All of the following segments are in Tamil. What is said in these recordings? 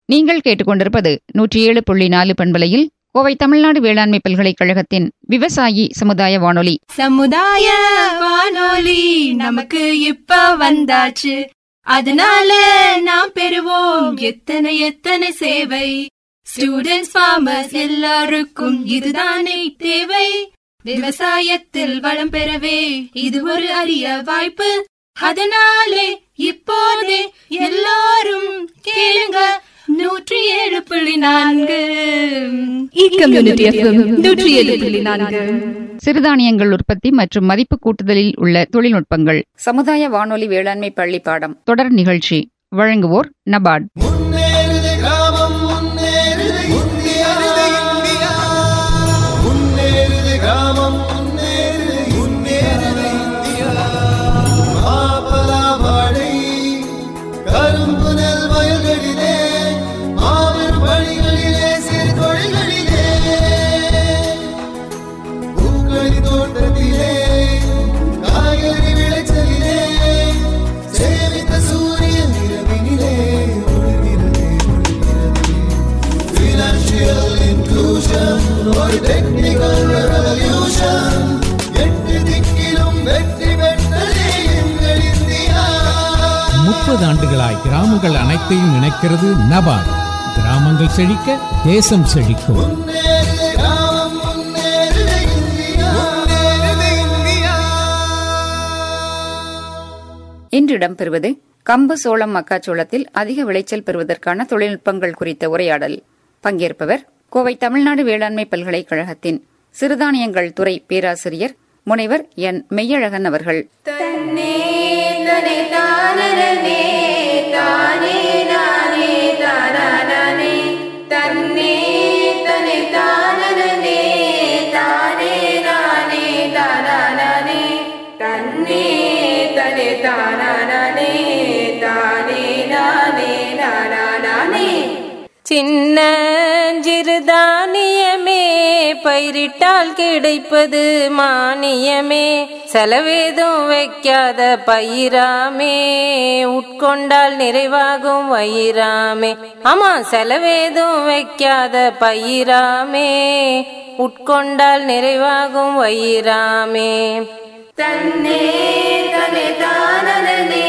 நீங்கள் கேட்டுக்கொண்டிருப்பது நூற்றி ஏழு புள்ளி நாலு பண்பலையில் கோவை தமிழ்நாடு வேளாண்மை பல்கலைக்கழகத்தின் விவசாயி சமுதாய வானொலி சமுதாய வானொலி நமக்கு இப்ப வந்தாச்சு அதனால நாம் பெறுவோம் எத்தனை எத்தனை சேவை ஸ்டூடெண்ட்ஸ் ஃபார்மர்ஸ் எல்லாருக்கும் இதுதானே தேவை விவசாயத்தில் வளம் பெறவே இது ஒரு அரிய வாய்ப்பு அதனாலே இப்போதே எல்லாரும் கேளுங்க நூற்றி ஏழு புள்ளி நான்கு கம்யூனிட்டி நூற்றி ஏழு புள்ளி நான்கு சிறுதானியங்கள் உற்பத்தி மற்றும் மதிப்பு கூட்டுதலில் உள்ள தொழில்நுட்பங்கள் சமுதாய வானொலி வேளாண்மை பள்ளி பாடம் தொடர் நிகழ்ச்சி வழங்குவோர் நபார்ட் முன்னேறுது கிராமம் முன்னேறுது இந்தியா முன்னேறுது கிராமம் முன்னேறுது முன்னேறுது இந்தியா மாப்பலா வாழை கரும்பு நெல் வயல்களிலே மாபெரும் பணிகளிலே சிறு தொழில்களிலே பூக்களி தோட்டத்திலே காய்கறி விளைச்சலிலே சேமித்த சூரியன் இரவினிலே ஒளிர்கிறது, ஒளிர்கிறது. Financial inclusion, ஒரு technical revolution. எட்டு திக்கிலும் வெற்றி பெற்றதே எங்கள் இந்தியா முப்பது ஆண்டுகளாய் கிராமங்கள் அனைத்தையும் இணைக்கிறது நபார்டு கிராமங்கள் செழிக்க தேசம் செழிக்கும் முன்னேறுது கிராமம், முன்னேறுது இந்தியா. முன்னேறுது இந்தியா இன்று இடம்பெறுவது கம்பு சோளம் மக்காச்சோளத்தில் அதிக விளைச்சல் பெறுவதற்கான தொழில்நுட்பங்கள் குறித்த உரையாடல் பங்கேற்பவர் கோவை தமிழ்நாடு வேளாண்மை பல்கலைக்கழகத்தின் சிறுதானியங்கள் துறை பேராசிரியர் முனைவர் என் மெய்யழகன் அவர்கள் சின்ன சிறுதானியமே பயிரிட்டால் கிடைப்பது மானியமே செலவேதும் வைக்காத பயிராமே உட்கொண்டால் நிறைவாகும் வயிறாமே ஆமா செலவேதும் வைக்காத பயிராமே உட்கொண்டால் நிறைவாகும் வயிறாமே தன்னே தனே தானே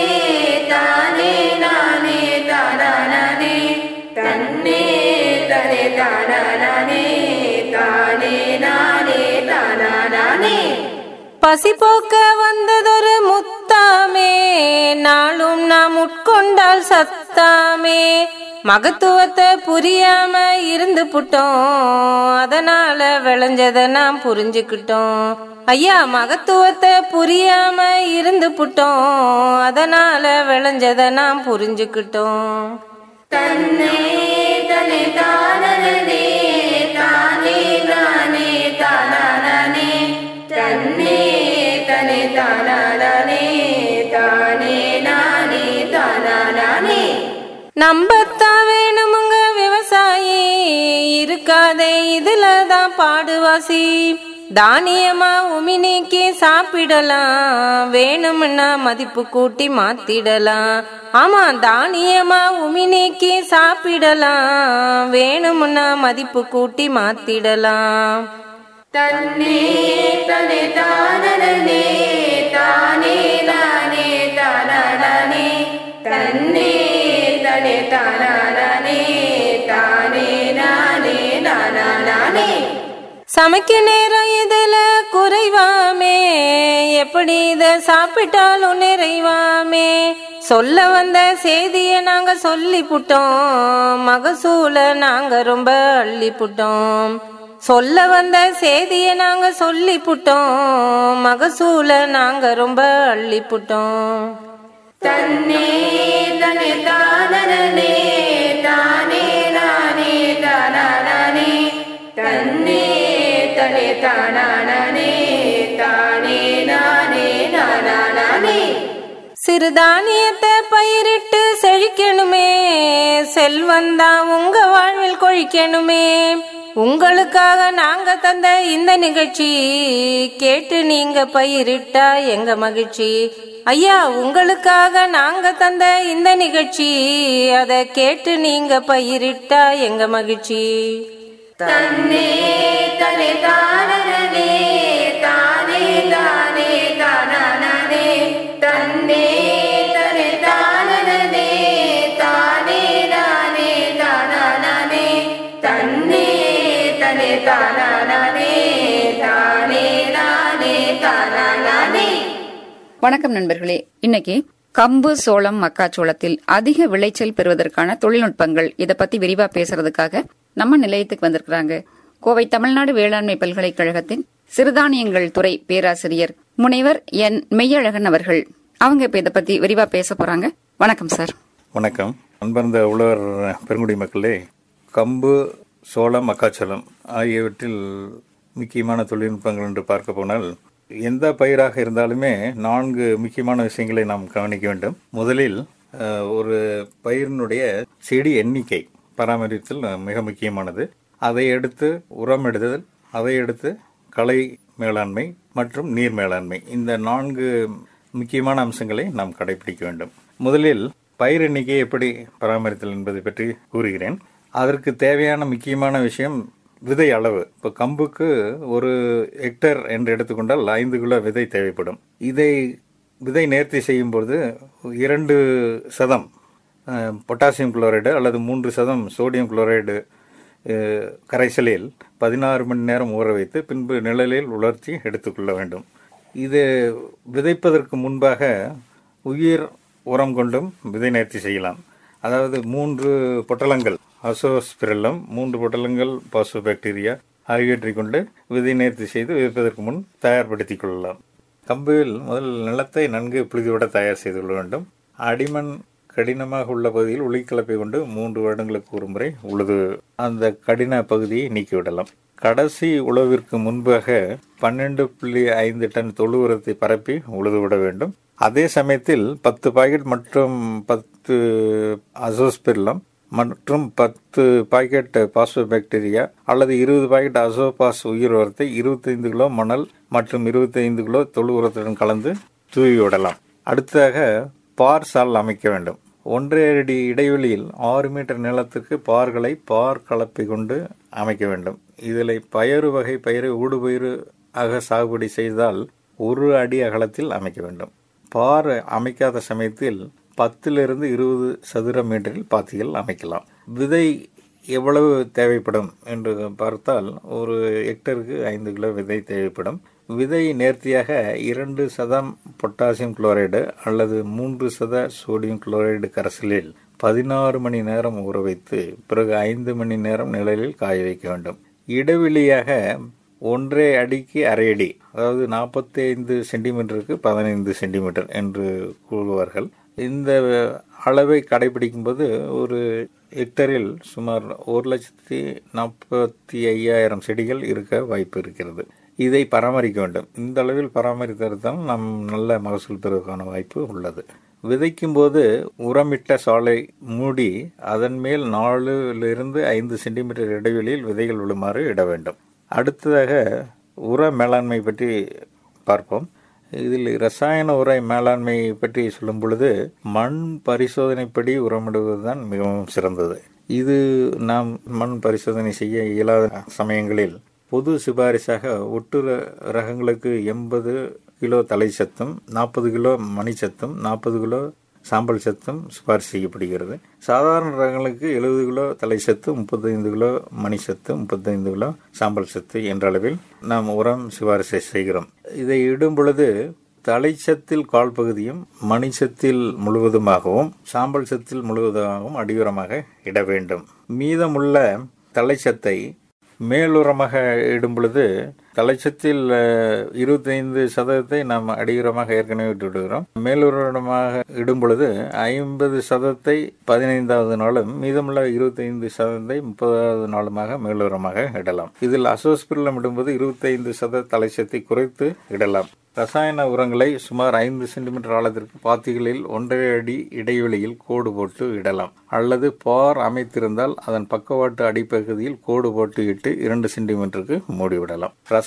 தானே நானே தானே தன்னே தனே தானே தானே நானே தானே பசி போக்க வந்ததொரு முத்தாமே நாளும் நாம் உட்கொண்டால் சத்தாமே மகத்துவத்தை புரியாம இருந்து புட்டோம் அதனால விளைஞ்சத நாம் புரிஞ்சுக்கிட்டோம் ஐயா மகத்துவத்தை புரியாம இருந்து புட்டோம் அதனால விளைஞ்சத நாம் புரிஞ்சுக்கிட்டோம் தன்னே தனே தானே தானே நானே தானே தன்னே தனே தானே தானே நானே தானே நம்பத்தான் வேணுமுங்க விவசாயி இருக்காதே இதுல தான் பாடுவாசி தானியமா உமி நீக்கி சாப்பிடலாம் வேணும்னா மதிப்பு கூட்டி மாத்திடலாம் ஆமா தானியமா உமி நீக்கி சாப்பிடலாம் வேணும்னா மதிப்பு கூட்டி மாத்திடலாம் தன்னே தனே தானே தானே நானே தானே தன்னே தனே தானே தானே நானே நானே சமைக்க நேரம் இதுல குறைவாமே எப்படி இத சாப்பிட்டாலும் நிறைவாமே சொல்ல வந்த செய்திய நாங்க சொல்லி புட்டோம் மகசூல நாங்க ரொம்ப அள்ளி புட்டோம் சொல்ல வந்த செய்திய நாங்க சொல்லி புட்டோம் மகசூல நாங்க ரொம்ப அள்ளி புட்டோம் தன்னே தனே தானே தானே நானே தானே தன்னே தனே தானே தானே நானே நானே சிறுதானியத்தை பயிரிட்டு செழிக்கணுமே செல்வந்தா உங்க வாழ்வில் கொழிக்கணுமே உங்களுக்காக நாங்க தந்த இந்த நிகழ்ச்சி கேட்டு நீங்க பயிரிட்டா எங்க மகிழ்ச்சி ஐயா உங்களுக்காக நாங்க தந்த இந்த நிகழ்ச்சி அதை கேட்டு நீங்க பயிரிட்டா எங்க மகிழ்ச்சி தன்னே தனே தானே தானே தானே தானே தன்னே தனே தானே தானே நானே தானே தன்னே தனே தானே தானே நானே தானே வணக்கம் நண்பர்களே இன்னைக்கு கம்பு சோளம் மக்காச்சோளத்தில் அதிக விளைச்சல் பெறுவதற்கான தொழில்நுட்பங்கள் இத பத்தி விரிவா பேசுறதுக்காக நம்ம நிலையத்துக்கு வந்திருக்கிறாங்க கோவை தமிழ்நாடு வேளாண்மை பல்கலைக்கழகத்தின் சிறுதானியங்கள் துறை பேராசிரியர் முனைவர் என் மெய்யழகன் அவர்கள் அவங்க இப்ப இத பத்தி விரிவா பேச போறாங்க வணக்கம் சார் வணக்கம் அன்பர்ந்த உழவர் பெருங்குடி மக்களே கம்பு சோளம் மக்காச்சோளம் ஆகியவற்றில் முக்கியமான தொழில்நுட்பங்கள் என்று பார்க்க போனால் எந்த பயிராக இருந்தாலுமே நான்கு முக்கியமான விஷயங்களை நாம் கவனிக்க வேண்டும் முதலில் அஹ், ஒரு பயிரினுடைய செடி எண்ணிக்கை பராமரித்தல் மிக முக்கியமானது அதை எடுத்து உரமிடுதல் அதை எடுத்து களை மேலாண்மை மற்றும் நீர் மேலாண்மை இந்த நான்கு முக்கியமான அம்சங்களை நாம் கடைபிடிக்க வேண்டும் முதலில் பயிர் எண்ணிக்கையை எப்படி பராமரித்தல் என்பதை பற்றி கூறுகிறேன் அதற்கு தேவையான முக்கியமான விஷயம் விதை அளவு இப்போ கம்புக்கு ஒரு ஹெக்டர் என்று எடுத்துக்கொண்டால் ஐந்து கிலோ விதை தேவைப்படும் இதை விதை நேர்த்தி செய்யும்போது இரண்டு சதம் அஹ், பொட்டாசியம் குளோரைடு அல்லது மூன்று சதம் சோடியம் குளோரைடு அஹ், கரைசலில் பதினாறு மணி நேரம் ஊற வைத்து பின்பு நிழலில் உலர்த்தி எடுத்துக்கொள்ள வேண்டும் இது விதைப்பதற்கு முன்பாக உயிர் உரம் கொண்டும் விதை நேர்த்தி செய்யலாம் அதாவது மூன்று பொட்டலங்கள் அசோஸ்பிரல்லம் மூன்று பொட்டலங்கள் பாசோபாக்டீரியா ஆகியவற்றை கொண்டு விதை நேர்த்தி செய்து விதைப்பதற்கு முன் தயார்படுத்திக் கொள்ளலாம் கம்பில் முதல் நிலத்தை நன்கு புழுதிவிட தயார் செய்து கொள்ள வேண்டும் அடிமண் கடினமாக உள்ள பகுதியில் உளிக்கலப்பை கொண்டு மூன்று வருடங்களுக்கு ஒரு முறை உழுது அந்த கடின பகுதியை நீக்கிவிடலாம் கடைசி உழவிற்கு முன்பாக பன்னெண்டு புள்ளி ஐந்து டன் தொழு உரத்தை பரப்பி உழுது விட வேண்டும் அதே சமயத்தில் பத்து பாக்கெட் மற்றும் பத்து அசோஸ்பிர்லம் மற்றும் பத்து பாக்கெட் பாஸ்போபாக்டீரியா அல்லது இருபது பாக்கெட் அசோபாஸ் உயிர் உரத்தை இருபத்தைந்து கிலோ மணல் மற்றும் இருபத்தைந்து கிலோ தொழு உரத்துடன் கலந்து தூவி விடலாம் அடுத்ததாக பார் சால் அமைக்க வேண்டும் ஒன்றரை அடி இடைவெளியில் ஆறு மீட்டர் நிலத்துக்கு பார்களை பார் கலப்பை கொண்டு அமைக்க வேண்டும் இதில் பயறு வகை பயிரை ஊடுபயிறு ஆக சாகுபடி செய்தால் ஒரு அடி அகலத்தில் அமைக்க வேண்டும் பார் அமைக்காத சமயத்தில் பத்திலிருந்து இருபது சதுர மீட்டரில் பாத்திகள் அமைக்கலாம் விதை எவ்வளவு தேவைப்படும் என்று பார்த்தால் ஒரு ஹெக்டருக்கு ஐந்து கிலோ விதை தேவைப்படும் விதை நேர்த்தியாக இரண்டு சதம் பொட்டாசியம் குளோரைடு அல்லது மூன்று சத சோடியம் குளோரைடு கரைசலில் பதினாறு மணி நேரம் ஊற வைத்து பிறகு ஐந்து மணி நேரம் நிழலில் காய வைக்க வேண்டும் இடைவெளியாக ஒன்றே அடிக்கு அரை அடி அதாவது நாற்பத்தி ஐந்து சென்டிமீட்டருக்கு பதினைந்து சென்டிமீட்டர் என்று கூறுவார்கள் இந்த அளவை கடைபிடிக்கும்போது ஒரு ஹெக்டரில் சுமார் ஒரு லட்சத்தி நாற்பத்தி ஐயாயிரம் செடிகள் இருக்க வாய்ப்பு இருக்கிறது இதை பராமரிக்க வேண்டும் இந்த அளவில் பராமரித்தால் நாம் நல்ல மகசூல் பெறுவதற்கான வாய்ப்பு உள்ளது விதைக்கும் போது உரமிட்ட சாலை மூடி அதன் மேல் நாலுலிருந்து ஐந்து சென்டிமீட்டர் இடைவெளியில் விதைகள் விழுமாறு இட வேண்டும் அடுத்ததாக உர மேலாண்மை பற்றி பார்ப்போம் இதில் ரசாயன உர மேலாண்மை பற்றி சொல்லும் பொழுது மண் பரிசோதனைப்படி உரமிடுவதுதான் மிகவும் சிறந்தது இது நாம் மண் பரிசோதனை செய்ய இயலாத சமயங்களில் பொது சிபாரிசாக ஒட்டு ர- ரகங்களுக்கு எண்பது கிலோ தலை சத்தும் நாற்பது கிலோ மணிச்சத்தும் நாற்பது கிலோ சாம்பல் சத்தும் சிபாரிசு செய்யப்படுகிறது சாதாரண ரகங்களுக்கு எழுபது கிலோ தலை சத்து முப்பத்தைந்து கிலோ மணி சத்து முப்பத்தைந்து கிலோ சாம்பல் சத்து என்ற அளவில் நாம் உரம் சிபாரிசு செய்கிறோம் இதை இடும் பொழுது தலைச்சத்தில் கால் பகுதியும் மணிச்சத்தில் முழுவதுமாகவும் சாம்பல் சத்தில் முழுவதுமாகவும் அடியுரமாக இட வேண்டும் மீதமுள்ள தலைச்சத்தை மேலுரமாக இடும் பொழுது தலைச்சத்தில் அஹ், 25% சதவீதத்தை நாம் அடியுரமாக ஏற்கனவே விட்டு விடுகிறோம் மேலுரமாக இடும் பொழுது ஐம்பது சதத்தை பதினைந்தாவது நாளும் மீதமுள்ள 25% சதத்தை முப்பதாவது நாளுமாக மேலுரமாக இடலாம் இதில் அசோஸ்பிரலம் இடும்போது 25% சத தலைச்சத்தை குறைத்து இடலாம் ரசாயன உரங்களை சுமார் ஐந்து சென்டிமீட்டர் ஆழத்திற்கு பாத்திகளில் ஒன்றரை அடி இடைவெளியில் கோடு போட்டு இடலாம் அல்லது பார் அமைத்திருந்தால் அதன் பக்கவாட்டு அடிப்பகுதியில் கோடு போட்டு இட்டு இரண்டு சென்டிமீட்டருக்கு மூடிவிடலாம் ரசாயன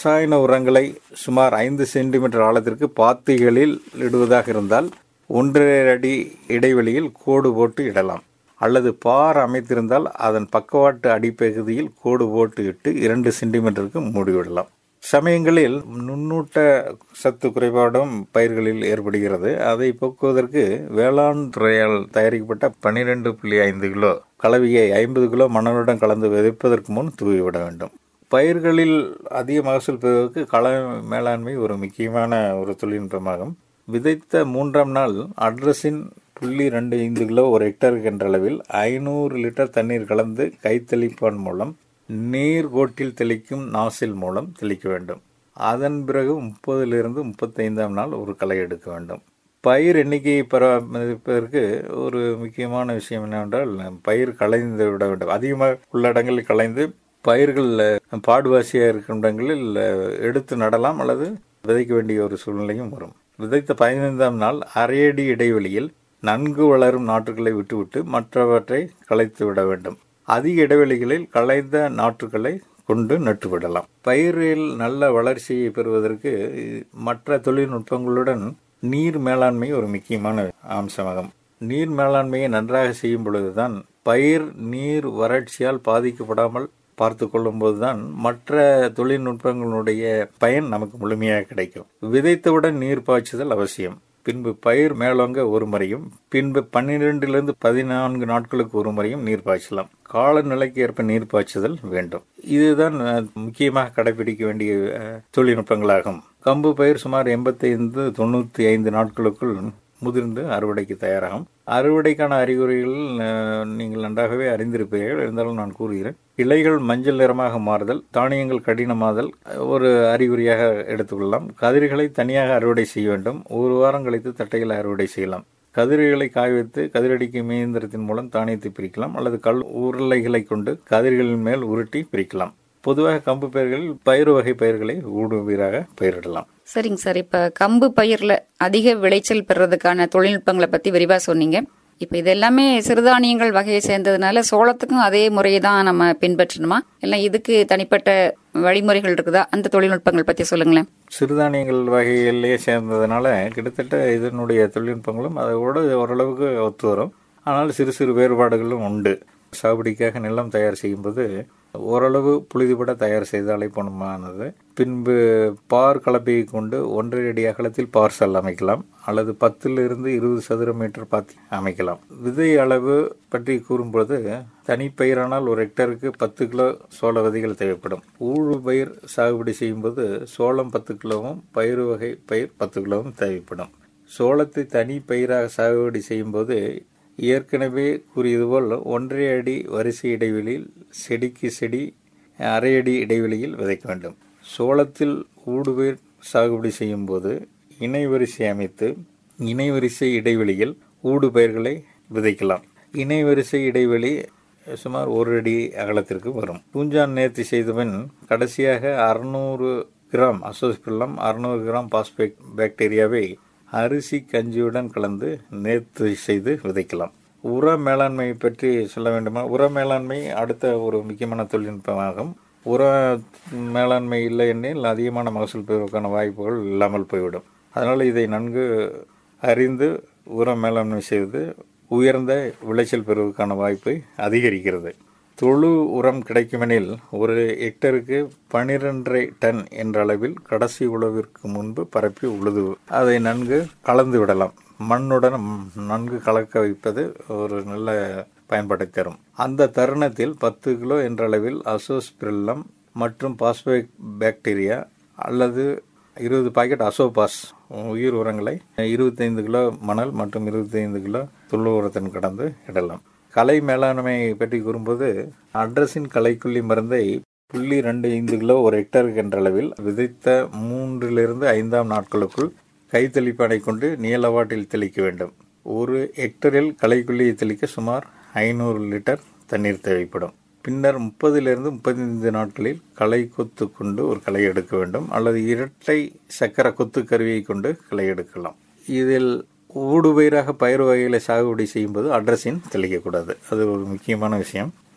ரசாயன உரங்களை சுமார் ஐந்து சென்டிமீட்டர் ஆழத்திற்கு பாத்திகளில் இடுவதாக இருந்தால் ஒன்றரை அடி இடைவெளியில் கோடு போட்டு இடலாம் அல்லது பார் அமைத்திருந்தால் அதன் பக்கவாட்டு அடிப்பகுதியில் கோடு போட்டு இட்டு இரண்டு சென்டிமீட்டருக்கு மூடிவிடலாம் சமயங்களில் நுண்ணூட்ட சத்து குறைபாடும் பயிர்களில் ஏற்படுகிறது அதை போக்குவதற்கு வேளாண் துறையால் தயாரிக்கப்பட்ட பனிரெண்டு புள்ளி ஐந்து கிலோ கலவையை ஐம்பது கிலோ மணலுடன் கலந்து விதைப்பதற்கு முன் தூவிவிட வேண்டும் பயிர்களில் அதிக மகசூல் பெறுவதற்கு கள மேலாண்மை ஒரு முக்கியமான ஒரு தொழில்நுட்பமாகும் விதைத்த மூன்றாம் நாள் அட்ரஸின் புள்ளி ரெண்டு ஐந்து கிலோ ஒரு ஹெக்டருக்கு என்ற அளவில் ஐநூறு லிட்டர் தண்ணீர் கலந்து கைத்தெளிப்பான் மூலம் நீர் கோட்டில் தெளிக்கும் நாசில் மூலம் தெளிக்க வேண்டும் அதன் பிறகு முப்பதிலிருந்து முப்பத்தைந்தாம் நாள் ஒரு களை எடுக்க வேண்டும் பயிர் எண்ணிக்கையை பராமரிப்பதற்கு ஒரு முக்கியமான விஷயம் என்னவென்றால் பயிர் களைந்து விட வேண்டும் அதிகமாக உள்ள இடங்களில் களைந்து பயிர்கள் பாடுவாசியாக இருக்கும் இடங்களில் எடுத்து நடலாம் அல்லது விதைக்க வேண்டிய ஒரு சூழ்நிலையும் வரும் விதைத்த பதினைந்தாம் நாள் அரையடி இடைவெளியில் நன்கு வளரும் நாற்றுகளை விட்டுவிட்டு மற்றவற்றை களைத்து விட வேண்டும் அதிக இடைவெளிகளில் களைந்த நாற்றுகளை கொண்டு நட்டுவிடலாம் பயிரில் நல்ல வளர்ச்சியை பெறுவதற்கு மற்ற தொழில்நுட்பங்களுடன் நீர் மேலாண்மை ஒரு முக்கியமான அம்சமாகும் நீர் மேலாண்மையை நன்றாக செய்யும் பொழுதுதான் பயிர் நீர் வறட்சியால் பாதிக்கப்படாமல் பார்த்து கொள்ளும்போதுதான் மற்ற தொழில்நுட்பங்களுடைய பயன் நமக்கு முழுமையாக கிடைக்கும் விதைத்தவுடன் நீர் பாய்ச்சுதல் அவசியம் பின்பு பயிர் மேலோங்க ஒரு முறையும் பின்பு பன்னிரெண்டிலிருந்து பதினான்கு நாட்களுக்கு ஒரு முறையும் நீர் பாய்ச்சலாம் காலநிலைக்கு ஏற்ப நீர் பாய்ச்சுதல் வேண்டும் இதுதான் அஹ், முக்கியமாக கடைபிடிக்க வேண்டிய அஹ், தொழில்நுட்பங்களாகும் கம்பு பயிர் சுமார் எண்பத்தைந்து தொண்ணூற்றி ஐந்து நாட்களுக்குள் முதிர்ந்து அறுவடைக்கு தயாராகும் அறுவடைக்கான அறிகுறிகள் அஹ், நீங்கள் நன்றாகவே அறிந்திருப்பீர்கள் இருந்தாலும் நான் கூறுகிறேன் இலைகள் மஞ்சள் நிறமாக மாறுதல் தானியங்கள் கடினமாதல் அஹ், ஒரு அறிகுறியாக எடுத்துக்கொள்ளலாம் கதிர்களை தனியாக அறுவடை செய்ய வேண்டும் ஒரு வாரம் கழித்து தட்டைகளை அறுவடை செய்யலாம் கதிர்களை காய வைத்து கதிரடிக்கும் இயந்திரத்தின் மூலம் தானியத்தை பிரிக்கலாம் அல்லது கல் உருளைகளை கொண்டு கதிர்களின் மேல் உருட்டி பிரிக்கலாம் பொதுவாக கம்பு பயிர்களில் பயிறு வகை பயிர்களை ஊடுபயிராக பயிரிடலாம் சரிங்க சார் இப்ப கம்பு பயிர்ல அதிக விளைச்சல் பெறதுக்கான தொழில்நுட்பங்களை பத்தி விரிவா சொன்னீங்க இப்ப இது எல்லாமே சிறுதானியங்கள் வகையை சேர்ந்ததுனால சோளத்துக்கும் அதே முறையை தான் நம்ம பின்பற்றணுமா இல்லை இதுக்கு தனிப்பட்ட வழிமுறைகள் இருக்குதா அந்த தொழில்நுட்பங்கள் பத்தி சொல்லுங்களேன் சிறுதானியங்கள் வகையிலேயே சேர்ந்ததுனால கிட்டத்தட்ட இதனுடைய தொழில்நுட்பங்களும் அதோட ஓரளவுக்கு ஒத்து வரும் ஆனால் சிறு சிறு வேறுபாடுகளும் உண்டு சாகுபடிக்காக நிலம் தயார் செய்யும்போது ஓரளவு புழுதிபட தயார் செய்தாலே போதுமானது பின்பு பார் கலப்பையை கொண்டு ஒன்றரை அடி அகலத்தில் பார் செல் அமைக்கலாம் அல்லது பத்திலிருந்து இருபது சதுர மீட்டர் பாத்தி அமைக்கலாம் விதை அளவு பற்றி கூறும்போது தனிப்பயிரானால் ஒரு ஹெக்டருக்கு பத்து கிலோ சோள விதைகள் தேவைப்படும் ஊழு பயிர் சாகுபடி செய்யும்போது சோளம் பத்து கிலோவும் பயிறு வகை பயிர் பத்து கிலோவும் தேவைப்படும் சோளத்தை தனி பயிராக சாகுபடி செய்யும்போது ஏற்கனவே கூறியது போல் ஒன்றரை அடி வரிசை இடைவெளியில் செடிக்கு செடி அரை அடி இடைவெளியில் விதைக்க வேண்டும் சோளத்தில் ஊடுபயிர் சாகுபடி செய்யும்போது இணை வரிசை அமைத்து இணை வரிசை இடைவெளியில் ஊடு பயிர்களை விதைக்கலாம் இணை வரிசை இடைவெளி சுமார் ஒரு அடி அகலத்திற்கு வரும் பூஞ்சான் நேர்த்தி செய்தபின் கடைசியாக அறுநூறு கிராம் அசோஸ்பில்லம் அறுநூறு கிராம் பாஸ்பேட் பாக்டீரியாவை அரிசி கஞ்சியுடன் கலந்து நேர்த்தி செய்து விதைக்கலாம் உர மேலாண்மை பற்றி சொல்ல வேண்டுமா உர மேலாண்மை அடுத்த ஒரு முக்கியமான தொழில்நுட்பமாகும் உர மேலாண்மை இல்லை எனில் அதிகமான மகசூல் பெறுவதற்கான வாய்ப்புகள் இல்லாமல் போய்விடும் அதனால் இதை நன்கு அறிந்து உர மேலாண்மை செய்து உயர்ந்த விளைச்சல் பெறுவதற்கான வாய்ப்பை அதிகரிக்கிறது தொழு உரம் கிடைக்குமெனில் ஒரு ஹெக்டருக்கு பனிரெண்டரை டன் என்ற அளவில் கடைசி உழவிற்கு முன்பு பரப்பி உழுது அதை நன்கு கலந்து விடலாம் மண்ணுடன் நன்கு கலக்க வைப்பது ஒரு நல்ல பயன்பாட்டை தரும் அந்த தருணத்தில் பத்து கிலோ என்ற அளவில் அசோஸ்பிரில்லம் மற்றும் பாஸ்பேட் பாக்டீரியா அல்லது இருபது பாக்கெட் அசோபாஸ் உயிர் உரங்களை இருபத்தைந்து கிலோ மணல் மற்றும் இருபத்தைந்து கிலோ துள்ளு உரத்தின் கடந்து இடலாம் கலை மேலாண்மை பற்றி கூறும்போது அட்ரஸின் கலைக்குள்ளி மருந்தை புள்ளி ரெண்டு ஐந்து கிலோ ஒரு ஹெக்டருக்கு என்ற அளவில் விதைத்த மூன்றிலிருந்து ஐந்தாம் நாட்களுக்குள் கைத்தெளிப்பானை கொண்டு நீளவாட்டில் தெளிக்க வேண்டும் ஒரு ஹெக்டரில் களைக்குள்ளியை தெளிக்க சுமார் ஐநூறு லிட்டர் தண்ணீர் தேவைப்படும் பின்னர் முப்பதிலிருந்து முப்பத்தைந்து நாட்களில் களை கொத்து கொண்டு ஒரு களை எடுக்க வேண்டும் அல்லது இரட்டை சக்கர கொத்து கருவியை கொண்டு களை எடுக்கலாம் இதில் ஊடுபயிராக பயிர் வகைகளை சாகுபடி செய்யும்போது அட்ரஸின் தெளிக்கக்கூடாது அது ஒரு முக்கியமான விஷயம்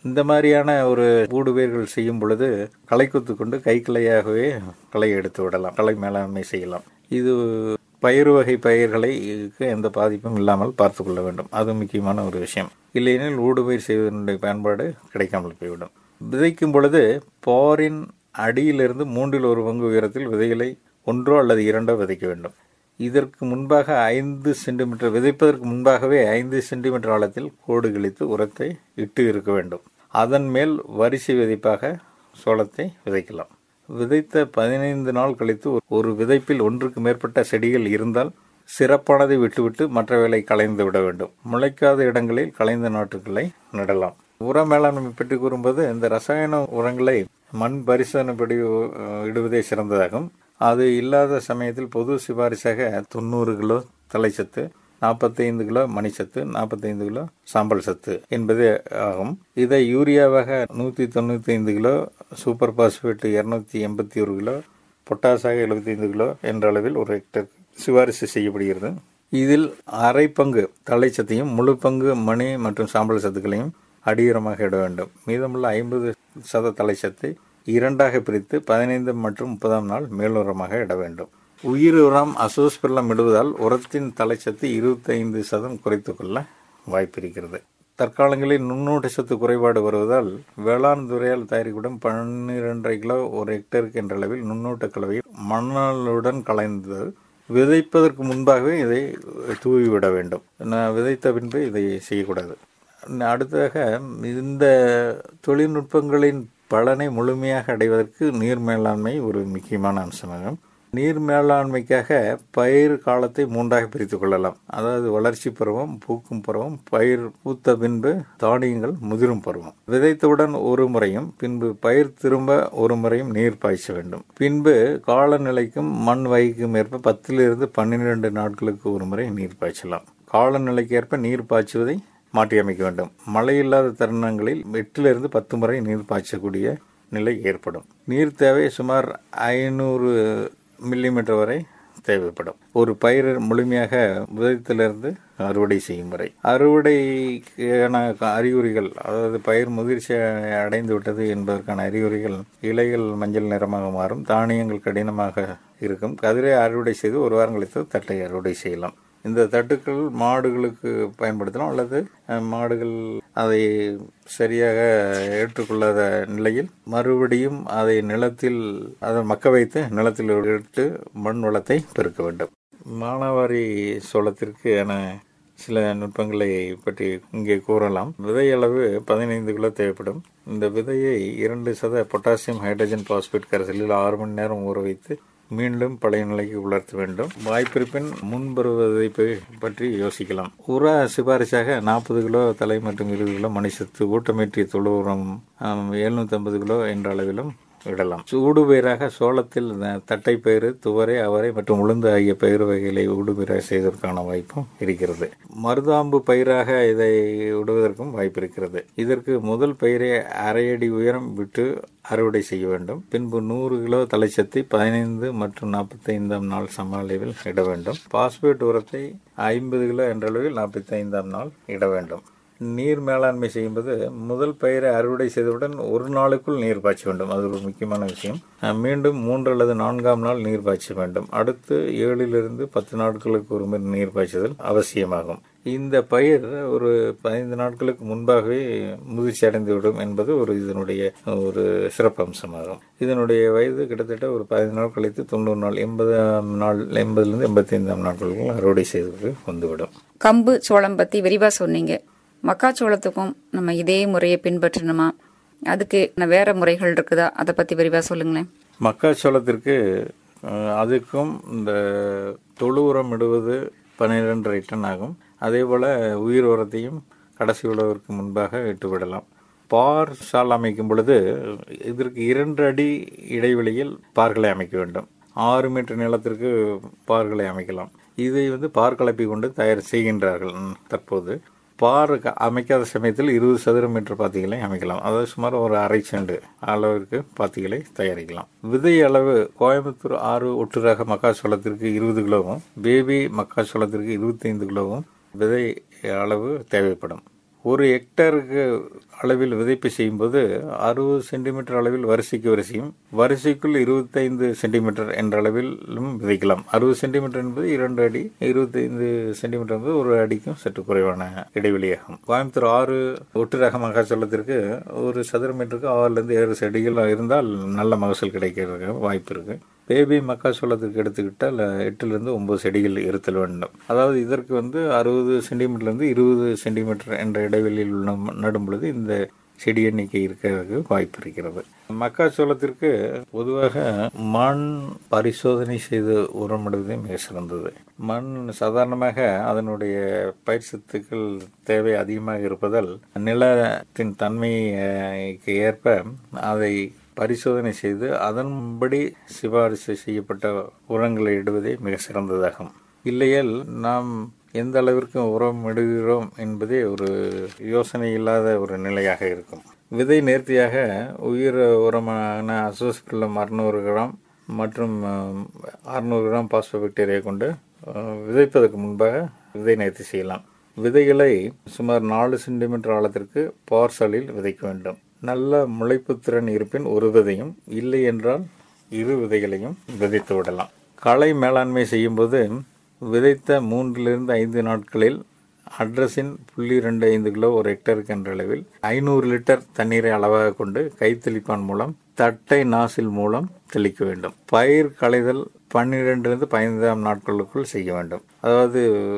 இந்த மாதிரியான ஒரு ஊடுபயிர்கள் செய்யும் பொழுது களை குத்து கொண்டு கை கிளையாகவே களை எடுத்து விடலாம் களை மேலாண்மை செய்யலாம் இது பயிர் வகை பயிர்களை எந்த பாதிப்பும் இல்லாமல் பார்த்து கொள்ள வேண்டும் அது முக்கியமான ஒரு விஷயம் இல்லையெனில் ஊடுபயிர் செய்வதனுடைய பயன்பாடு கிடைக்காமல் போய்விடும் விதைக்கும் பொழுது போரின் அடியிலிருந்து மூன்றில் ஒரு பங்கு உயரத்தில் விதைகளை ஒன்றோ அல்லது இரண்டோ விதைக்க வேண்டும் இதற்கு முன்பாக ஐந்து சென்டிமீட்டர் விதைப்பதற்கு முன்பாகவே ஐந்து சென்டிமீட்டர் ஆழத்தில் கோடு கிழித்து உரத்தை இட்டு இருக்க வேண்டும் அதன் மேல் வரிசை விதைப்பாக சோளத்தை விதைக்கலாம் விதைத்த பதினைந்து நாள் கழித்து ஒரு விதைப்பில் ஒன்றுக்கு மேற்பட்ட செடிகள் இருந்தால் சிறப்பானதை விட்டுவிட்டு மற்றவைகளை களைந்து விட வேண்டும் முளைக்காத இடங்களில் களைந்த நாட்டுகளை நடலாம் உர மேலாண்மை பற்றி கூறும்போது இந்த ரசாயன உரங்களை மண் பரிசோதனைப்படி அஹ், இடுவதே சிறந்ததாகும் அது இல்லாத சமயத்தில் பொது சிபாரிசாக தொண்ணூறு கிலோ தலைச்சத்து நாற்பத்தைந்து கிலோ மணிச்சத்து நாற்பத்தைந்து கிலோ சாம்பல் சத்து என்பதே ஆகும் இதை யூரியாவாக நூற்றி தொண்ணூற்றி ஐந்து கிலோ சூப்பர் பாஸ்பேட் இருநூத்தி எண்பத்தி ஒரு கிலோ பொட்டாசாக எழுபத்தைந்து கிலோ என்ற அளவில் ஒரு ஹெக்டர் சிபாரிசு செய்யப்படுகிறது இதில் அரை பங்கு தலைச்சத்தையும் முழு பங்கு மணி மற்றும் சாம்பல் சத்துக்களையும் அடியுரமாக இட வேண்டும் மீதமுள்ள ஐம்பது சத தலைச்சத்தை இரண்டாக பிரித்து பதினைந்து மற்றும் முப்பதாம் நாள் மேலுரமாக இட வேண்டும் உயிர் உரம் அசோஸ்பிரலம் இடுவதால் உரத்தின் தலைச்சத்து இருபத்தைந்து சதம் குறைத்துக் கொள்ள வாய்ப்பிருக்கிறது தற்காலங்களில் நுண்ணூட்ட சத்து குறைபாடு வருவதால் வேளாண் துறையால் தயாரிக்கப்படும் பன்னிரெண்டரை கிலோ ஒரு ஹெக்டருக்கு என்ற அளவில் நுண்ணூட்ட கலவை மணலுடன் கலைந்து விதைப்பதற்கு முன்பாகவே இதை தூவிவிட வேண்டும் நான் விதைத்த பின்பு இதை செய்யக்கூடாது அடுத்ததாக இந்த தொழில்நுட்பங்களின் பலனை முழுமையாக அடைவதற்கு நீர் மேலாண்மை ஒரு முக்கியமான அம்சமாகும் நீர் மேலாண்மைக்காக பயிர் காலத்தை மூன்றாக பிரித்துக் கொள்ளலாம் அதாவது வளர்ச்சி பருவம் பூக்கும் பருவம் பயிர் பூத்த பின்பு தானியங்கள் முதிரும் பருவம் விதைத்தவுடன் ஒரு முறையும் பின்பு பயிர் திரும்ப ஒரு முறையும் நீர் பாய்ச்ச வேண்டும் பின்பு காலநிலைக்கும் மண் வகைக்கும் ஏற்ப பத்திலிருந்து பன்னிரண்டு நாட்களுக்கு ஒரு முறை நீர் பாய்ச்சலாம் காலநிலைக்கு ஏற்ப நீர் பாய்ச்சுவதை மாற்றியமைக்க வேண்டும் மழை இல்லாத தருணங்களில் எட்டிலிருந்து பத்து முறை நீர் பாய்ச்சக்கூடிய நிலை ஏற்படும் நீர் தேவை சுமார் ஐநூறு மில்லிமீட்டர் வரை தேவைப்படும் ஒரு பயிர் முழுமையாக விதத்திலிருந்து அறுவடை செய்யும் வரை அறுவடைக்கான அறிகுறிகள் அதாவது பயிர் முதிர்ச்சி அடைந்து விட்டது என்பதற்கான அறிகுறிகள் இலைகள் மஞ்சள் நிறமாக மாறும் தானியங்கள் கடினமாக இருக்கும் கதிரை அறுவடை செய்து ஒரு வாரம் கழித்து தட்டை அறுவடை செய்யலாம் இந்த தட்டுக்கள் மாடுகளுக்கு பயன்படுத்தலாம் அல்லது அஹ், மாடுகள் அதை சரியாக ஏற்றுக்கொள்ளாத நிலையில் மறுபடியும் அதை நிலத்தில் அதை மக்க வைத்து நிலத்தில் இட்டு மண் வளத்தை பெருக்க வேண்டும் மானாவாரி சோளத்திற்கு என சில நுட்பங்களை பற்றி இங்கே கூறலாம் விதை அளவு பதினைந்து கிலோ தேவைப்படும் இந்த விதையை இரண்டு சத பொட்டாசியம் ஹைட்ரஜன் பாஸ்பேட் கரைசலில் ஆறு மணி நேரம் ஊற வைத்து மீண்டும் பழைய நிலைக்கு உலர்த்த வேண்டும் வாய்ப்பிருப்பின் முன்பருவதை பற்றி யோசிக்கலாம் உர சிபாரிசாக நாற்பது கிலோ தலை மற்றும் இருபது கிலோ மணிசத்து ஊட்டமேற்றிய தொழு உரம் எழுநூத்தி ஐம்பது கிலோ என்ற அளவிலும் இடலாம் ஊடுபயிராக சோளத்தில் தட்டை பயிறு துவரை அவரை மற்றும் உளுந்து ஆகிய பயிர் வகைகளை ஊடுபயிராக செய்வதற்கான வாய்ப்பும் இருக்கிறது மருதாம்பு பயிராக இதை விடுவதற்கும் வாய்ப்பு இருக்கிறது இதற்கு முதல் பயிரை அரை அடி உயரம் விட்டு அறுவடை செய்ய வேண்டும் பின்பு நூறு கிலோ தலைச்சத்தை பதினைந்து மற்றும் நாற்பத்தைந்தாம் நாள் சம அளவில் இட வேண்டும் பாஸ்பேட் உரத்தை ஐம்பது கிலோ என்ற அளவில் நாற்பத்தி ஐந்தாம் நாள் இட வேண்டும் நீர் மேலாண்மை செய்யும்போது முதல் பயிரை அறுவடை செய்தவுடன் ஒரு நாளுக்குள் நீர் பாய்ச்ச வேண்டும் அது ஒரு முக்கியமான விஷயம் அஹ் மீண்டும் மூன்று அல்லது நான்காம் நாள் நீர் பாய்ச்ச வேண்டும் அடுத்து ஏழிலிருந்து பத்து நாட்களுக்கு ஒரு முறை நீர் பாய்ச்சுதல் அவசியமாகும் இந்த பயிர் ஒரு பதினைந்து நாட்களுக்கு முன்பாகவே முதிர்ச்சி அடைந்துவிடும் என்பது ஒரு இதனுடைய ஒரு சிறப்பம்சமாகும் இதனுடைய வயது கிட்டத்தட்ட ஒரு பதினைந்து நாள் கழித்து தொண்ணூறு நாள் எண்பதாம் நாள் எண்பதுலேருந்து எண்பத்தி ஐந்தாம் நாட்களுக்குள் அறுவடை செய்து வந்துவிடும் கம்பு சோளம் பத்தி விரிவா சொன்னீங்க மக்காச்சோளத்துக்கும் நம்ம இதே முறையை பின்பற்றணுமா அதுக்கு என்ன வேற முறைகள் இருக்குதா அதை பத்தி விரிவா சொல்லுங்களேன் மக்காச்சோளத்திற்கு அஹ், அதுக்கும் இந்த தொழு உரம் இடுவது பன்னிரெண்டரை டன் ஆகும் அதே போல் உயிர் உரத்தையும் கடைசி உழவிற்கு முன்பாக இட்டு விடலாம் பார் சால் அமைக்கும் பொழுது இதற்கு இரண்டு அடி இடைவெளியில் பார்களை அமைக்க வேண்டும் ஆறு மீட்டர் நீளத்திற்கு பார்களை அமைக்கலாம் இதை வந்து பார் கலப்பி கொண்டு தயார் செய்கின்றார்கள் ம், தற்போது பார் க- அமைக்காத சமயத்தில் இருபது சதுர மீட்டர் பாத்திகளை அமைக்கலாம் அதாவது சுமார் ஒரு அரை செண்டு அளவிற்கு பாத்திகளை தயாரிக்கலாம் விதை அளவு கோயம்புத்தூர் ஆறு ஒட்டு ரக மக்காச்சோளத்திற்கு இருபது கிலோவும் பேபி மக்காச்சோளத்திற்கு இருபத்தைந்து கிலோவும் விதை அளவு தேவைப்படும் ஒரு ஹெக்டருக்கு அளவில் விதைப்பு செய்யும்போது அறுபது சென்டிமீட்டர் அளவில் வரிசைக்கு வரிசையும் வரிசைக்குள் இருபத்தைந்து சென்டிமீட்டர் என்ற அளவிலும் விதைக்கலாம் அறுபது சென்டிமீட்டர் என்பது இரண்டு அடி இருபத்தைந்து சென்டிமீட்டர் என்பது ஒரு அடிக்கும் சற்று குறைவான இடைவெளியாகும் கோயம்புத்தூர் ஆறு ஒட்டு ரக மகாச்சோளத்திற்கு ஒரு சதுர மீட்டருக்கு ஆறுலேருந்து ஏழு செடிகள் இருந்தால் நல்ல மகசூல் கிடைக்கிறதுக்கு வாய்ப்பு இருக்கு பேபி மக்காச்சோளத்துக்கு எடுத்துக்கிட்டால் எட்டுலேருந்து ஒன்பது செடிகள் இருத்தல் வேண்டும் அதாவது இதற்கு வந்து அறுபது சென்டிமீட்டர்லேருந்து இருபது சென்டிமீட்டர் என்ற இடைவெளியில் உள்ள நடும் பொழுது இந்த செடி எண்ணிக்கை இருக்கிறதுக்கு வாய்ப்பு இருக்கிறது மக்காச்சோளத்திற்கு பொதுவாக மண் பரிசோதனை செய்து உரமிடுவதே மிக சிறந்தது மண் சாதாரணமாக அதனுடைய பயிர் சத்துக்கள் தேவை அதிகமாக இருப்பதால் நிலத்தின் தன்மைக்கு ஏற்ப அதை பரிசோதனை செய்து அதன்படி சிபாரிசு செய்யப்பட்ட உரங்களை இடுவதே மிக சிறந்ததாகும் இல்லையேல் நாம் எந்த அளவிற்கு உரம் இடுகிறோம் என்பதே ஒரு யோசனை இல்லாத ஒரு நிலையாக இருக்கும் விதை நேர்த்தியாக உயிர் உரமான அசோஸ்பில்லம் அறுநூறு கிராம் மற்றும் அறுநூறு கிராம் பாஸ்போபாக்டீரியா கொண்டு அஹ், விதைப்பதற்கு முன்பாக விதை நேர்த்தி செய்யலாம் விதைகளை சுமார் நாலு சென்டிமீட்டர் ஆழத்திற்கு பார்சலில் விதைக்க வேண்டும் நல்ல முளைப்புத்திறன் இருப்பின் ஒரு விதையும் இல்லை என்றால் இரு விதைகளையும் விதைத்து விடலாம் களை மேலாண்மை செய்யும்போது விதைத்த மூன்றிலிருந்து ஐந்து நாட்களில் அட்ரஸின் புள்ளி ரெண்டு ஐந்து கிலோ ஒரு ஹெக்டருக்கு என்ற அளவில் ஐநூறு லிட்டர் தண்ணீரை அளவாக கொண்டு கைத்தெளிப்பான் மூலம் தட்டை நாசில் மூலம் தெளிக்க வேண்டும் பயிர் களைதல் பன்னிரெண்டிலிருந்து பதினைந்தாம் நாட்களுக்குள் செய்ய வேண்டும் அதாவது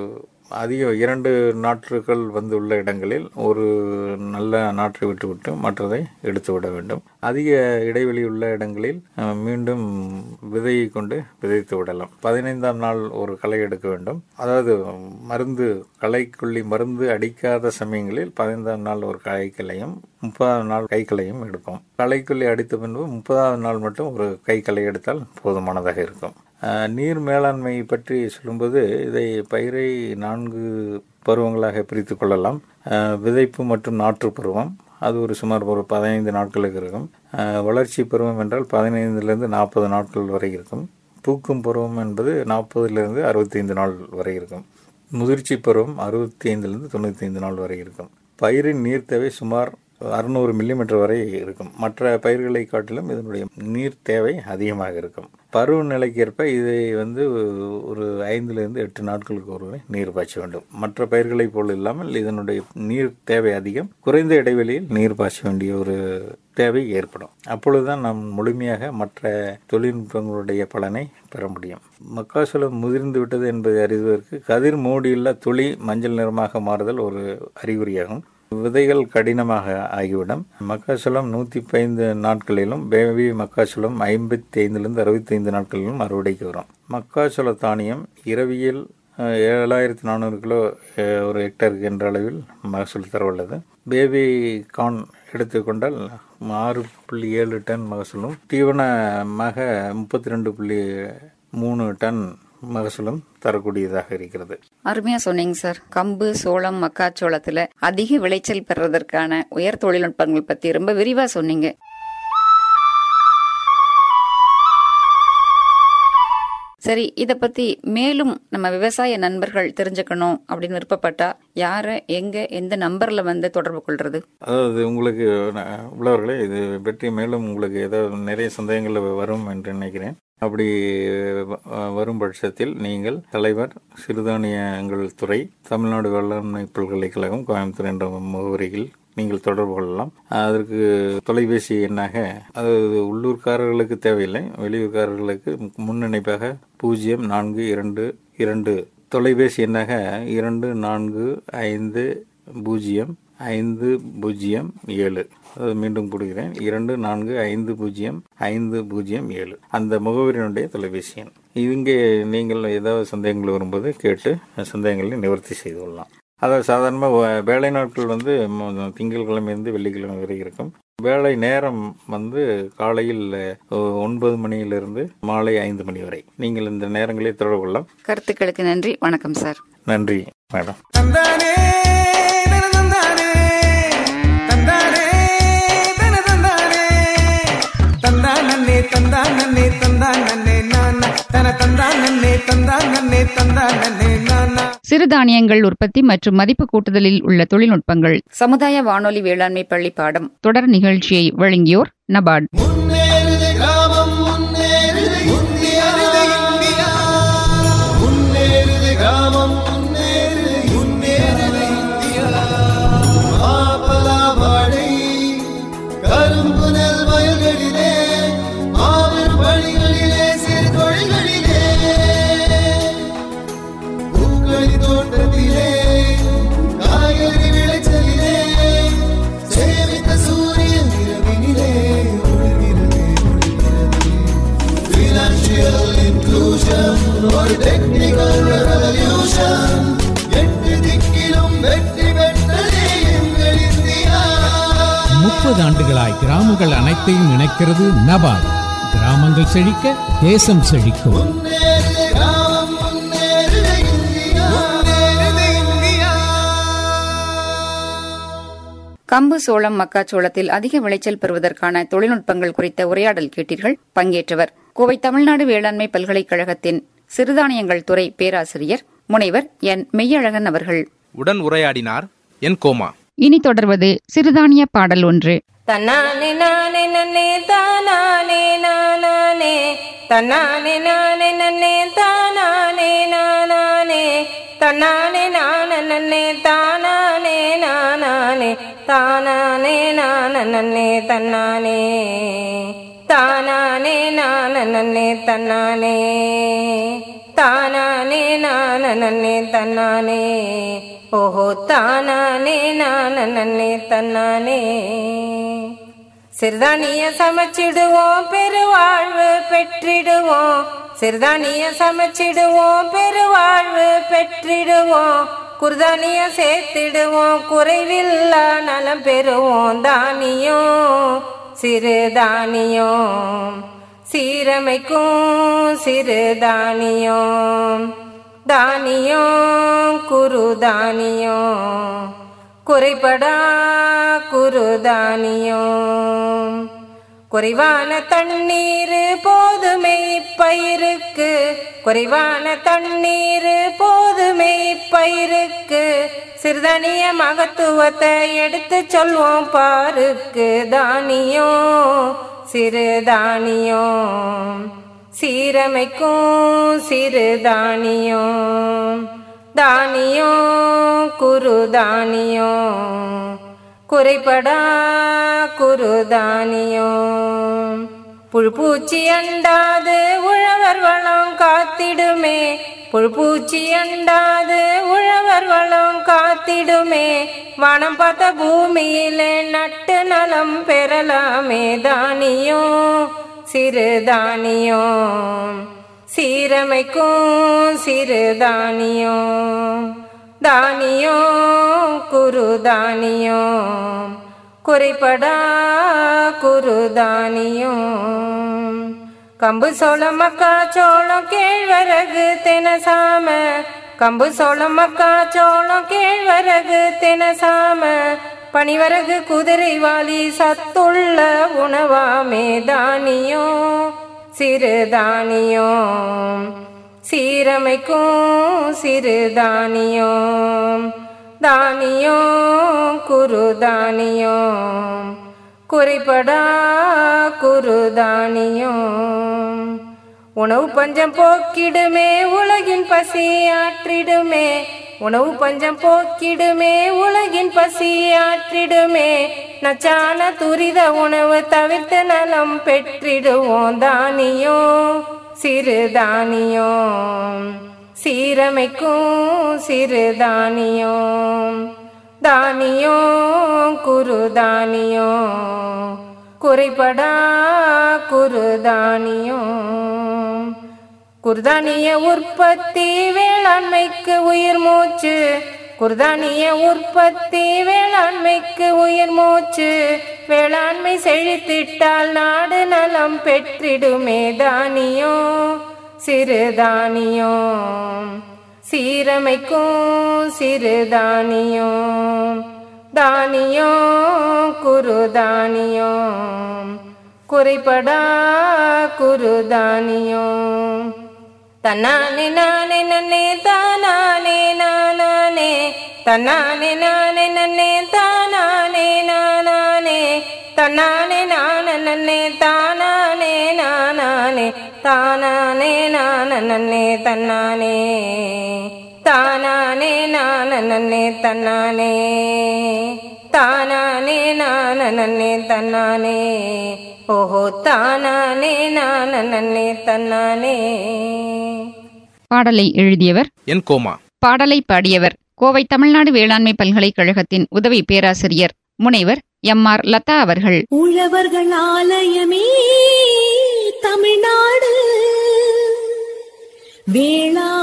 அதிக இரண்டு நாற்றுகள் வந்துள்ள இடங்களில் ஒரு நல்ல நாற்றை விட்டுவிட்டு மற்றதை எடுத்து விட வேண்டும் அதிக இடைவெளி உள்ள இடங்களில் அஹ், மீண்டும் விதையை கொண்டு விதைத்து விடலாம் பதினைந்தாம் நாள் ஒரு களை எடுக்க வேண்டும் அதாவது மருந்து களைக்கொல்லி மருந்து அடிக்காத சமயங்களில் பதினைந்தாம் நாள் ஒரு களைக்கலையும் முப்பதாம் நாள் கைக்களையும் எடுப்போம் களைக்கொல்லி அடித்த பின்பு முப்பதாவது நாள் மட்டும் ஒரு கைக்களை எடுத்தால் போதுமானதாக இருக்கும் அஹ், நீர் மேலாண்மை பற்றி சொல்லும்போது இதை பயிரை நான்கு பருவங்களாக பிரித்து கொள்ளலாம் அஹ், விதைப்பு மற்றும் நாற்று பருவம் அது ஒரு சுமார் ஒரு பதினைந்து நாட்களுக்கு இருக்கும் அஹ், வளர்ச்சி பருவம் என்றால் பதினைந்துலேருந்து நாற்பது நாட்கள் வரை இருக்கும் பூக்கும் பருவம் என்பது நாற்பதுலேருந்து அறுபத்தைந்து நாள் வரை இருக்கும் முதிர்ச்சி பருவம் அறுபத்தி ஐந்துலேருந்து தொண்ணூற்றி ஐந்து நாள் வரை இருக்கும் பயிரின் நீர் தேவை சுமார் அறுநூறு மில்லிமீட்டர் வரை இருக்கும் மற்ற பயிர்களை காட்டிலும் இதனுடைய நீர் தேவை அதிகமாக இருக்கும் பருவநிலைக்கு ஏற்ப இதை வந்து ஒரு ஐந்துலேருந்து எட்டு நாட்களுக்கு ஒரு முறை நீர் பாய்ச்ச வேண்டும் மற்ற பயிர்களைப் போல் இல்லாமல் இதனுடைய நீர் தேவை அதிகம் குறைந்த இடைவெளியில் நீர் பாய்ச்ச வேண்டிய ஒரு தேவை ஏற்படும் அப்பொழுதுதான் நாம் முழுமையாக மற்ற தொழில்நுட்பங்களுடைய பலனை பெற முடியும் மக்காசோளம் முதிர்ந்து விட்டது என்பதை அறிவதற்கு கதிர் மூடியுள்ள துளி மஞ்சள் நிறமாக மாறுதல் ஒரு அறிகுறியாகும் விதைகள் கடினமாக ஆகிவிடும் மக்காச்சோளம் நூற்றி பதினைந்து நாட்களிலும் பேபி மக்காச்சோளம் ஐம்பத்தி ஐந்துலேருந்து அறுபத்தைந்து நாட்களிலும் அறுவடைக்கு வரும் மக்காச்சோள தானியம் இரவியல் அஹ், ஏழாயிரத்தி நானூறு கிலோ அஹ், ஒரு ஹெக்டருக்கு என்ற அளவில் மகசூல் தரவுள்ளது பேபி கார்ன் எடுத்துக்கொண்டால் ஆறு புள்ளி ஏழு டன் மகசூலும் தீவனமாக முப்பத்தி ரெண்டு புள்ளி மூணு டன் மகசூலும் தரக்கூடியதாக இருக்கிறது அருமையா சொன்னீங்க சார் கம்பு சோளம் மக்காச்சோளத்துல அதிக விளைச்சல் பெறுவதற்கான உயர் தொழில்நுட்பங்கள் பத்தி ரொம்ப விரிவா சொன்னீங்க சரி இத பத்தி மேலும் நம்ம விவசாய நண்பர்கள் தெரிஞ்சுக்கணும் அப்படின்னு விருப்பப்பட்டா யார எங்க எந்த நம்பர்ல வந்து தொடர்பு கொள்றது அதாவது உங்களுக்கு ந- உள்ளவர்களே இது பற்றி மேலும் உங்களுக்கு ஏதாவது நிறைய சந்தேகங்கள் வரும் என்று நினைக்கிறேன் அப்படி வ- வரும் பட்சத்தில் நீங்கள் தலைவர் சிறுதானியங்கள் துறை தமிழ்நாடு வேளாண்மை பல்கலைக்கழகம் கோயம்புத்தூர் என்ற முகவரியில் நீங்கள் தொடர்பு கொள்ளலாம் அதற்கு தொலைபேசி எண்ணாக அதாவது உள்ளூர்காரர்களுக்கு தேவையில்லை வெளியூர்காரர்களுக்கு முன்னிணைப்பாக பூஜ்ஜியம் நான்கு இரண்டு இரண்டு தொலைபேசி எண்ணாக இரண்டு நான்கு ஐந்து பூஜ்ஜியம் ஐந்து பூஜ்ஜியம் ஏழு அது மீண்டும் கொடுக்கிறேன் இரண்டு நான்கு ஐந்து பூஜ்ஜியம் ஐந்து பூஜ்ஜியம் ஏழு அந்த முகவரியினுடைய தொலைபேசி எண் இங்கே நீங்கள் ஏதாவது சந்தேகங்கள் வரும்போது கேட்டு சந்தேகங்களை நிவர்த்தி செய்து கொள்ளலாம் அதாவது சாதாரணமாக வேலை நாட்கள் வந்து ம- திங்கட்கிழமையிலிருந்து வெள்ளிக்கிழமை வரை இருக்கும் வேலை நேரம் வந்து காலையில் அஹ், ஒன்பது மணியிலிருந்து மாலை ஐந்து மணி வரை நீங்கள் இந்த நேரங்களில் தொடர்பு கொள்ளலாம் கருத்துக்களுக்கு நன்றி வணக்கம் சார் நன்றி மேடம் தந்தானே தன தந்தானே தந்தானே தன தந்தானே தந்தானே தந்தானே தந்தானே நானா தன தந்தானே தந்தானே தந்தானே நானா சிறு சிறுதானியங்கள் உற்பத்தி மற்றும் மதிப்பு கூட்டுதலில் உள்ள தொழில்நுட்பங்கள் சமுதாய வானொலி வேளாண்மை பள்ளி பாடம் தொடர் நிகழ்ச்சியை வழங்கியோர் நபார்ட் முன்னேறுது கிராமம் முன்னேறுது இந்தியா முன்னேறுது கிராமம் முன்னேறுது முன்னேறுது இந்தியா மாப்பலா வாழை கரும்பு நெல் வயல்களிலே மாபெரும் பணிகளிலே சிறு தொழில்களிலே பூக்களி தோட்டத்திலே காய்கறி விளைச்சலிலே சேமித்த சூரியன் இரவினிலே ஒளிர்கிறது ஒளிர்கிறது Financial inclusion ஒரு technical revolution எட்டு திக்கிலும் வெற்றி பெற்றதே எங்கள் இந்தியா முப்பது ஆண்டுகளாய் கிராமங்கள் அனைத்தையும் இணைக்கிறது நபார்டு கிராமங்கள் செழிக்க தேசம் செழிக்கும் முன்னேறுது கிராமம் முன்னேறுது இந்தியா முன்னேறுது இந்தியா கம்பு சோளம் மக்காச்சோளத்தில் அதிக விளைச்சல் பெறுவதற்கான தொழில்நுட்பங்கள் குறித்த உரையாடல் கேட்டீர்கள் பங்கேற்றவர் கோவை தமிழ்நாடு வேளாண்மை பல்கலைக்கழகத்தின் சிறுதானியங்கள் துறை பேராசிரியர் முனைவர் என் மெய்யழகன் அவர்கள் உடன் உரையாடினார் என் கோமா இனி தொடர்வது சிறுதானிய பாடல் ஒன்று தன்னானே நானே நன்னே தானானே நானானே தன்னானே நானே நன்னே தானானே நானானே தன்னானே நான நன்னே தானானே நானானே தானானே நான நன்னே தன்னானே தானானே நான நன்னே தன்னானே தானானே நான நன்னே தன்னானே ஓஹோ தானானே நான நன்னே தன்னானே சிறுதானிய சமைச்சிடுவோம் பெருவாழ்வு பெற்றிடுவோம் சிறுதானிய சமைச்சிடுவோம் பெருவாழ்வு பெற்றிடுவோம் குர்தானிய சேர்த்திடுவோம் குறைவில்லா நலம் பெறுவோம் தானியம் சிறுதானியம் சீரமைக்கும் சிறுதானியம் தானியம் குருதானியம் குறைபடா குருதானியம் குறைவான தண்ணீர் போதுமை பயிருக்கு குறைவான தண்ணீர் போதுமை பயிருக்கு சிறுதானிய மகத்துவத்தை எடுத்து சொல்வோம் பாருக்கு தானியம் சிறுதானியம் சீரமைக்கும் சிறுதானியம் தானியம் குருதானியம் குறைபடா குருதானியம் புழுப்பூச்சி அண்டாது உழவர் வளம் காத்திடுமே புழுப்பூச்சி அண்டாது உழவர் வளம் காத்திடுமே வானம் பார்த்த பூமியில நட்டு நலம் பெறலாமே தானியம் சிறுதானியம் சீரமைக்கும் சிறுதானியம் தானியம் குருதானியம் குறைபடா குருதானியம் கம்பு சோளம் மக்கா சோளம் கேழ்வரகு தினசாம கம்பு சோளம் மக்கா சோளம் கேழ்வரகு தினசாம பனிவரகு குதிரைவாலி சத்துள்ள உணவாமே தானியம் சிறுதானியம் சீரமைக்கும் சிறுதானியம் தானியம் குருதானியம் குறைபடா குருதானியம் உணவு பஞ்சம் போக்கிடுமே உலகின் பசி ஆற்றிடுமே உணவு பஞ்சம் போக்கிடுமே உலகின் பசி ஆற்றிடுமே நச்சான துரித உணவு தவிர்த்து நலம் பெற்றிடுவோம் தானியம் சிறுதானியம் சீரமைக்கும் சிறுதானியம் தானியம் குருதானியம் குறைபடா குருதானியம் குர்தானிய உற்பத்தி வேளாண்மைக்கு உயிர் மூச்சு குர்தானிய உற்பத்தி வேளாண்மைக்கு உயிர் மூச்சு வேளாண்மை செழித்திட்டால் நாடு நலம் பெற்றிடுமே தானியம் சிறுதானியம் சீரமைக்கும் சிறுதானியம் தானியம் குருதானியம் குறைபடா குருதானியம் தன்னானே நானே நன்னே தானானே நானானே தன்னானே நானே நன்னே தானானே நானானே தன்னானே நான நன்னே தானானே நானானே தானானே நான நன்னே தன்னானே தானானே நான நன்னே தன்னானே தானானே நான நன்னே தன்னானே ஓஹோ தானானே நான நன்னே தன்னானே பாடலை எழுதியவர் என் கோமா பாடலை பாடியவர் கோவை தமிழ்நாடு வேளாண்மை பல்கலைக்கழகத்தின் உதவி பேராசிரியர் முனைவர் எம் ஆர் லதா அவர்கள் உழவர்கள் ஆலயமே தமிழ்நாடு வேளாண்